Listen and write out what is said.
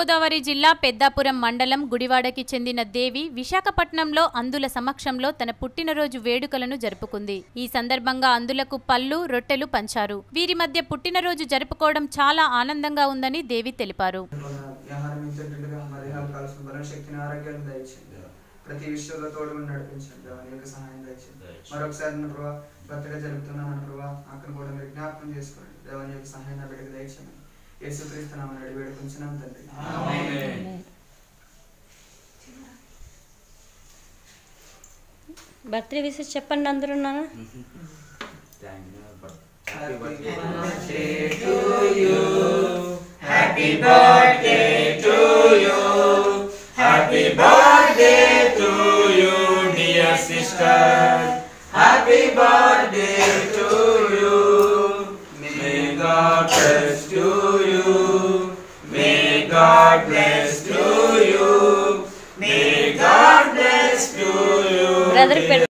తూర్పుగోదావరి జిల్లా పెద్దాపురం మండలం గుడివాడకి చెందిన దేవి విశాఖపట్నంలో అందుల సమక్షంలో తన పుట్టినరోజు వేడుకలను జరుపుకుంది ఈ సందర్భంగా అందులకు పళ్ళు రొట్టెలు పంచారు వీరి మధ్య పుట్టినరోజు జరుపుకోవడం చాలా ఆనందంగా ఉందని దేవి తెలిపారు ఆహారం ఇచ్చేటట్టుగా మరి కావాల్సిన బలం శక్తిని ఆరోగ్యాన్ని దయచేయండి ప్రతి విషయంలో తోడు నడిపించండి దేవా, నీ యొక్క సహాయం దయచేయండి మరొకసారి నా ప్రభా బర్త్డే జరుపుతున్నాను ప్రభా అక్కడ కూడా మీరు జ్ఞాపకం చేసుకోండి దేవాని యొక్క సహాయం నా బిడ్డకు దయచేయండి యేసుక్రీస్తున్నామని అడిగి వేడుకుంటున్నాం తండ్రి బర్త్డే విషయం చెప్పండి అందరూ నాన్న Happy birthday to you, dear sister. Happy birthday to you. May God bless to you. May God bless to you. May God bless to you. Brother